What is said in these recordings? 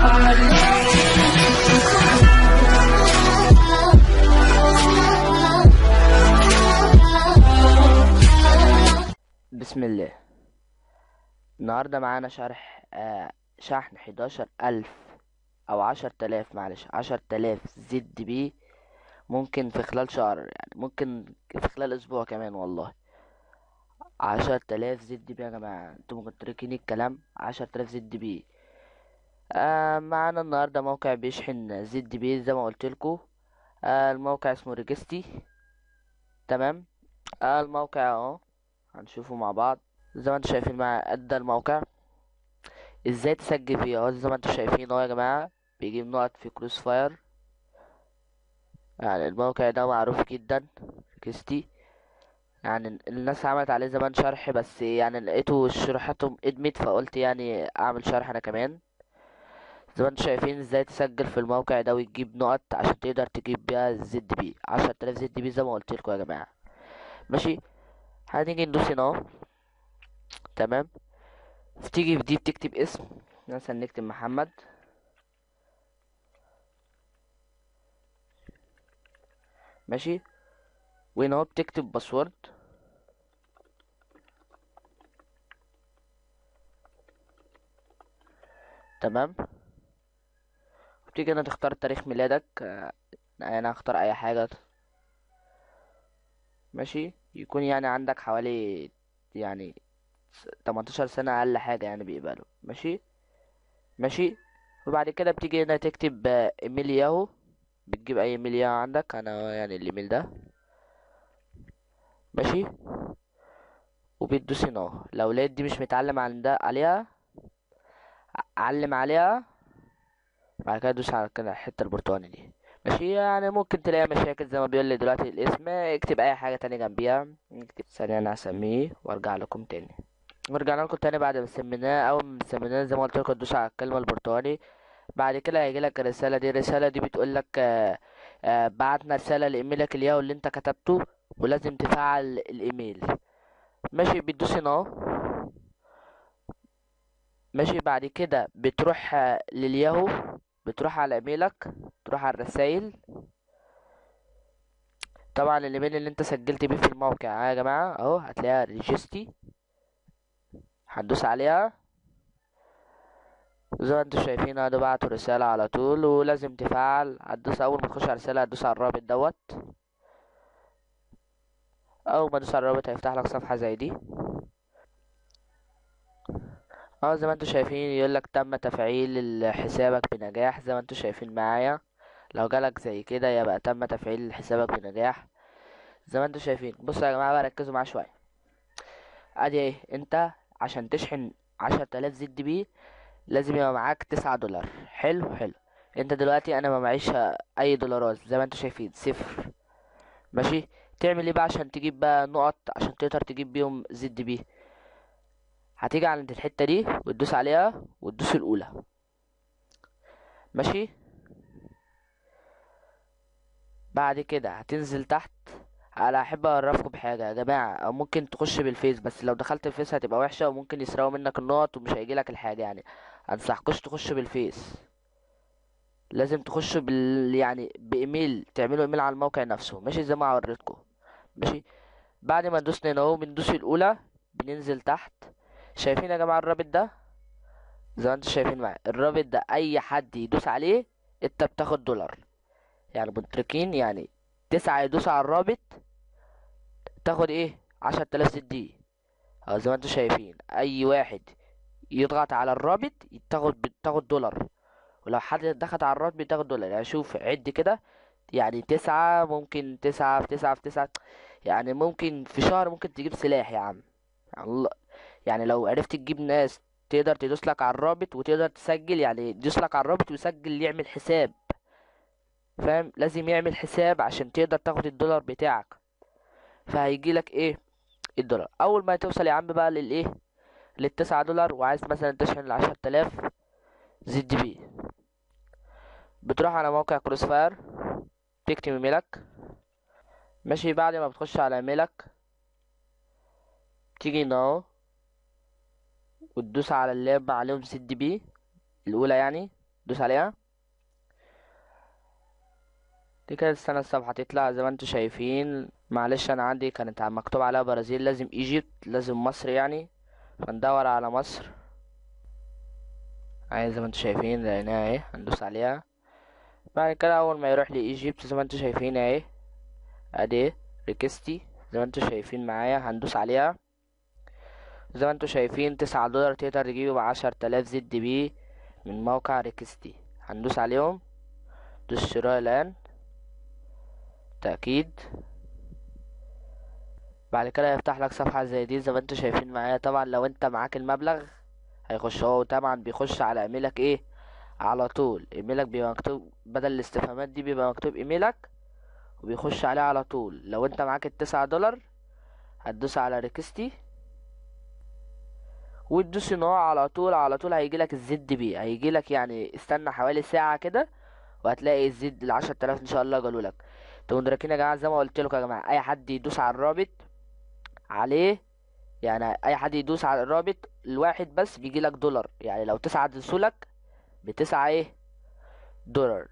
بسم الله النهاردة معانا شرح آه، شحن حداشر ألف أو عشر تلاف معلش عشر تلاف زد بي ممكن في خلال شهر يعني ممكن في خلال أسبوع كمان والله عشر تلاف زد بي يا جماعة انتوا مدركين الكلام عشر تلاف زد بي آه معانا النهاردة موقع بيشحن زد بي زي ما قلتلكوا آه الموقع اسمه ريجستي تمام آه الموقع اهو هنشوفه مع بعض زي ما انتوا شايفين مع ادى الموقع ازاي تسجل فيه اهو زي ما انتوا شايفين اهو يا جماعة بيجيب نقط في كروس فاير يعني الموقع ده معروف جدا ريكستي يعني الناس عملت عليه زمان شرح بس يعني لقيته شروحاتهم ادمت فقلت يعني اعمل شرح انا كمان زي ما انتوا شايفين ازاي تسجل في الموقع ده وتجيب نقط عشان تقدر تجيب بيها الزد بي عشرة تلاف زد بي زي ما قلتلكوا يا جماعة ماشي هنيجي ندوس هنا اهو تمام تيجي في دي بتكتب اسم مثلا نكتب محمد ماشي وهنا اهو بتكتب باسورد تمام وتيجي هنا تختار تاريخ ميلادك آه، انا هختار اي حاجة ماشي يكون يعني عندك حوالي يعني 18 سنة أقل حاجة يعني بيقبلوا ماشي ماشي وبعد كده بتيجي هنا تكتب آه، ايميل ياهو بتجيب اي ايميل ياهو عندك انا يعني الايميل ده ماشي وبتدوس هنا اهو لو لقيت دي مش متعلم عند عليها ع- علم عليها بعد كده دوس على كده الحتة البرتقاني دي ماشي يعني ممكن تلاقي مشاكل زي ما بيقول لي دلوقتي الاسم اكتب اي حاجة تانية جنبيها نكتب ثانية انا هسميه وارجع لكم تاني ورجعنا لكم تاني بعد ما سميناه اول ما سميناه زي ما قلت لكم تدوس على الكلمة البرتقاني بعد كده هيجي لك الرسالة دي الرسالة دي بتقول لك آه، آه، بعتنا رسالة لايميلك الياهو اللي انت كتبته ولازم تفعل الايميل ماشي بتدوس هنا اهو ماشي بعد كده بتروح آه، للياهو بتروح على ايميلك تروح على الرسايل طبعا الايميل اللي انت سجلت بيه في الموقع ها يا جماعة اهو هتلاقيها ريجستي هتدوس عليها زي ما انتوا شايفين اهو بعتوا رسالة على طول ولازم تفعل هتدوس اول ما تخش على الرسالة هتدوس على الرابط دوت اول ما تدوس على الرابط هيفتح لك صفحة زي دي اه زي ما انتوا شايفين يقولك تم تفعيل حسابك بنجاح زي ما انتوا شايفين معايا لو جالك زي كده يبقى تم تفعيل حسابك بنجاح زي ما انتوا شايفين بصوا يا جماعة بقى ركزوا معايا شوية ادي ايه انت عشان تشحن عشرة آلاف زد بي لازم يبقى معاك تسعة دولار حلو حلو انت دلوقتي انا ما معيش اي دولارات زي ما انتوا شايفين صفر ماشي تعمل ايه بقى عشان تجيب بقى نقط عشان تقدر تجيب بيهم زد بي هتيجي عند الحتة دي وتدوس عليها وتدوس الأولى ماشي بعد كده هتنزل تحت انا احب اعرفكم بحاجه يا جماعه او ممكن تخش بالفيس بس لو دخلت الفيس هتبقى وحشه وممكن يسرقوا منك النقط ومش هيجيلك الحاجه يعني انصحكوش تخش بالفيس لازم تخشوا بال يعني بايميل تعملوا ايميل على الموقع نفسه ماشي زي ما وريتكم ماشي بعد ما دوسنا هنا اهو بندوس الاولى بننزل تحت شايفين يا جماعه الرابط ده زي ما انتوا شايفين معايا الرابط ده اي حد يدوس عليه انت بتاخد دولار يعني مدركين يعني تسعة يدوس على الرابط تاخد ايه عشرة آلاف زد دي أو زي ما انتوا شايفين اي واحد يضغط على الرابط تاخد بتاخد دولار ولو حد دخل على الرابط بتاخد دولار يعني شوف عد كده يعني تسعة ممكن تسعة في تسعة في تسعة يعني ممكن في شهر ممكن تجيب سلاح يا عم يعني الله يعني لو عرفت تجيب ناس تقدر تدوس لك على الرابط وتقدر تسجل يعني يدوس لك على الرابط ويسجل يعمل حساب فاهم لازم يعمل حساب عشان تقدر تاخد الدولار بتاعك فهيجي لك ايه الدولار اول ما توصل يا عم بقى للايه للتسعة دولار وعايز مثلا تشحن العشرة آلاف زد بي بتروح على موقع كروس فاير تكتب ايميلك ماشي بعد ما بتخش على ايميلك تيجي هنا اهو وتدوس على اللي يبقى عليهم زد بي الاولى يعني دوس عليها دي كده استنى الصفحة تطلع زي ما انتوا شايفين معلش انا عندي كانت مكتوب عليها برازيل لازم ايجيبت لازم مصر يعني فندور على مصر اهي زي ما انتوا شايفين لقيناها اهي هندوس عليها بعد كده اول ما يروح لي ايجيبت زي ما انتوا شايفين اهي ادي ريكستي زي ما انتوا شايفين معايا هندوس عليها زي ما انتوا شايفين تسعة دولار تقدر تجيبه بعشر تلاف زد بي من موقع ريكستي هندوس عليهم دوس شراء الان تأكيد بعد كده يفتح لك صفحة زي دي زي ما انتوا شايفين معايا طبعا لو انت معاك المبلغ هيخش هو طبعا بيخش على ايميلك ايه على طول ايميلك بيبقى مكتوب بدل الاستفهامات دي بيبقى مكتوب ايميلك وبيخش عليه على طول لو انت معاك التسعة دولار هتدوس على ريكستي وتدوس ان هو على طول على طول هيجيلك الزد بي هيجيلك يعني استنى حوالي ساعة كده وهتلاقي الزد العشرة آلاف ان شاء الله جالولك انتوا مدركين يا جماعة زي ما قلت لكم يا جماعة اي حد يدوس على الرابط عليه يعني اي حد يدوس على الرابط الواحد بس بيجيلك دولار يعني لو تسعة دوسولك بتسعة ايه دولار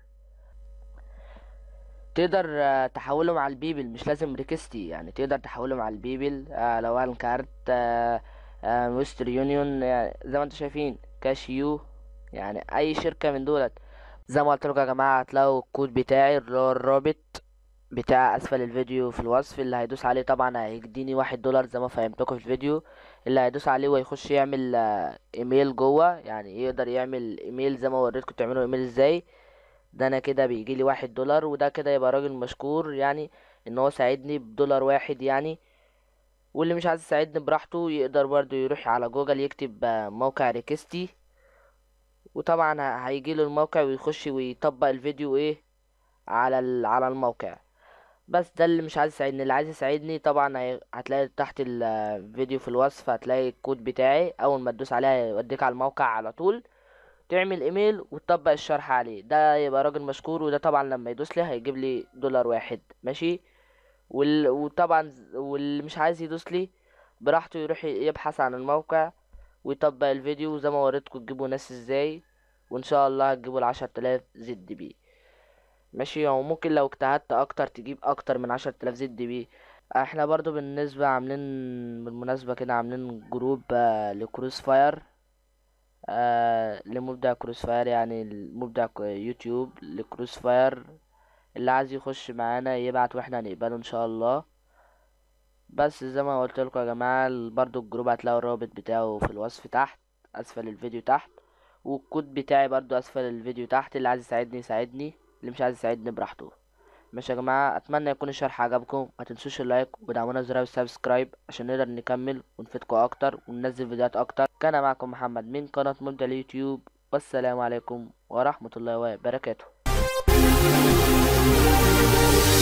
تقدر آه، تحولهم على البيبل مش لازم ريكستي يعني تقدر تحولهم على البيبل آه لو على الكارت آه آه ويستر يونيون يعني زي ما انتم شايفين كاشيو يعني اي شركة من دولت زي ما قلت لكم يا جماعة هتلاقوا الكود بتاعي اللي هو الرابط بتاع اسفل الفيديو في الوصف اللي هيدوس عليه طبعا هيديني واحد دولار زي ما فهمتكم في الفيديو اللي هيدوس عليه ويخش يعمل آه، ايميل جوه يعني يقدر يعمل ايميل زي ما وريتكم تعملوا ايميل ازاي ده انا كده بيجي لي واحد دولار وده كده يبقى راجل مشكور يعني ان هو ساعدني بدولار واحد يعني واللي مش عايز يساعدني براحته يقدر برضو يروح على جوجل يكتب آه، موقع ريكستي وطبعا ه- هيجيله الموقع ويخش ويطبق الفيديو ايه على ال- على الموقع بس ده اللي مش عايز يساعدني اللي عايز يساعدني طبعا هي- هتلاقي تحت الفيديو في الوصف هتلاقي الكود بتاعي اول ما تدوس عليه هيوديك على الموقع على طول تعمل ايميل وتطبق الشرح عليه ده يبقى راجل مشكور وده طبعا لما يدوس لي هيجيب لي دولار واحد ماشي وال... وطبعا ز- واللي مش عايز يدوس لي براحته يروح ي- يبحث عن الموقع ويطبق الفيديو زي ما وريتكم تجيبوا ناس ازاي وان شاء الله هتجيبوا العشر تلاف زد بي ماشي او ممكن لو اجتهدت اكتر تجيب اكتر من عشر تلاف زد بي احنا برضو بالنسبة عاملين بالمناسبة كده عاملين جروب آه، لكروس فاير آه لمبدع كروس فاير يعني المبدع ك- يوتيوب لكروس فاير اللي عايز يخش معانا يبعت واحنا هنقبله ان شاء الله بس زي ما قلت لكم يا جماعة ال- برضو الجروب هتلاقوا الرابط بتاعه في الوصف تحت اسفل الفيديو تحت والكود بتاعي برضو اسفل الفيديو تحت اللي عايز يساعدني يساعدني اللي مش عايز يساعدني براحته ماشي يا جماعة اتمنى يكون الشرح عجبكم ما تنسوش اللايك ودعمونا بزر السبسكرايب عشان نقدر نكمل ونفيدكم اكتر وننزل فيديوهات اكتر كان معكم محمد من قناة مبدع اليوتيوب والسلام عليكم ورحمة الله وبركاته